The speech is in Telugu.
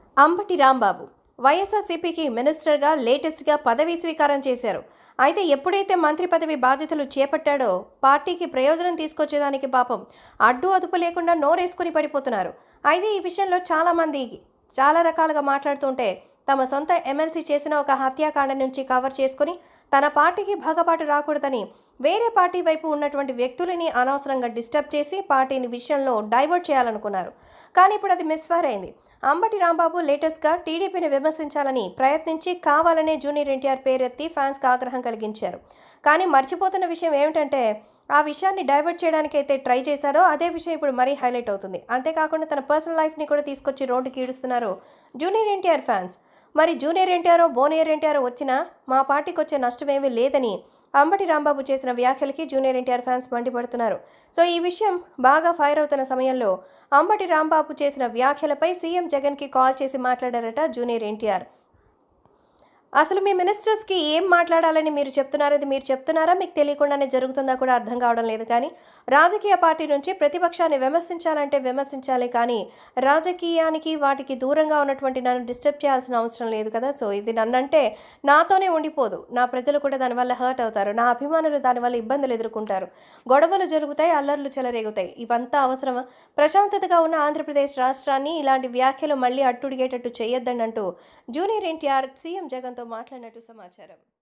అంబటి రాంబాబు వైఎస్ఆర్సీపీకి మినిస్టర్గా లేటెస్ట్గా పదవీ స్వీకారం చేశారు అయితే ఎప్పుడైతే మంత్రి పదవి బాధ్యతలు చేపట్టాడో పార్టీకి ప్రయోజనం తీసుకొచ్చేదానికి పాపం అడ్డు అదుపు లేకుండా నోరేసుకుని పడిపోతున్నారు అయితే ఈ విషయంలో చాలామంది చాలా రకాలుగా మాట్లాడుతుంటే తమ సొంత ఎమ్మెల్సీ చేసిన ఒక హత్యాకాండ నుంచి కవర్ చేసుకుని తన పార్టీకి భగపాటు రాకూడదని వేరే పార్టీ వైపు ఉన్నటువంటి వ్యక్తులని అనవసరంగా డిస్టర్బ్ చేసి పార్టీని విషయంలో డైవర్ట్ చేయాలనుకున్నారు కానీ ఇప్పుడు అది మిస్ఫైర్ అయింది అంబటి రాంబాబు లేటెస్ట్గా టీడీపీని విమర్శించాలని ప్రయత్నించి కావాలనే జూనియర్ ఎన్టీఆర్ పేరెత్తి ఫ్యాన్స్కి ఆగ్రహం కలిగించారు కానీ మర్చిపోతున్న విషయం ఏమిటంటే ఆ విషయాన్ని డైవర్ట్ చేయడానికి అయితే ట్రై చేశారో అదే విషయం ఇప్పుడు మరీ హైలైట్ అవుతుంది అంతేకాకుండా తన పర్సనల్ లైఫ్ని కూడా తీసుకొచ్చి రోడ్డుకి ఈడుస్తున్నారు జూనియర్ ఎన్టీఆర్ ఫ్యాన్స్ మరి జూనియర్ ఎన్టీఆర్ బోనియర్ ఎన్టీఆర్ వచ్చినా మా పార్టీకి వచ్చే నష్టమేమీ లేదని అంబటి రాంబాబు చేసిన వ్యాఖ్యలకి జూనియర్ ఎన్టీఆర్ ఫ్యాన్స్ మండిపడుతున్నారు సో ఈ విషయం బాగా ఫైర్ అవుతున్న సమయంలో అంబటి రాంబాబు చేసిన వ్యాఖ్యలపై సీఎం జగన్కి కాల్ చేసి మాట్లాడారట జూనియర్ ఎన్టీఆర్ అసలు మీ మినిస్టర్స్కి ఏం మాట్లాడాలని మీరు చెప్తున్నారో అది మీరు చెప్తున్నారా మీకు తెలియకుండానే జరుగుతుందా కూడా అర్థం కావడం లేదు కానీ రాజకీయ పార్టీ నుంచి ప్రతిపక్షాన్ని విమర్శించాలంటే విమర్శించాలి కానీ రాజకీయానికి వాటికి దూరంగా ఉన్నటువంటి నన్ను డిస్టర్బ్ చేయాల్సిన అవసరం లేదు కదా సో ఇది నన్నంటే నాతోనే ఉండిపోదు నా ప్రజలు కూడా దానివల్ల హర్ట్ అవుతారు నా అభిమానులు దానివల్ల ఇబ్బందులు ఎదుర్కొంటారు గొడవలు జరుగుతాయి అల్లర్లు చెలరేగుతాయి ఇవంతా అవసరమా ప్రశాంతతగా ఉన్న ఆంధ్రప్రదేశ్ రాష్ట్రాన్ని ఇలాంటి వ్యాఖ్యలు మళ్ళీ అట్టుడిగేటట్టు చేయొద్దని అంటూ జూనియర్ ఎన్టీఆర్ సీఎం జగన్తో మాట్లాడినట్టు సమాచారం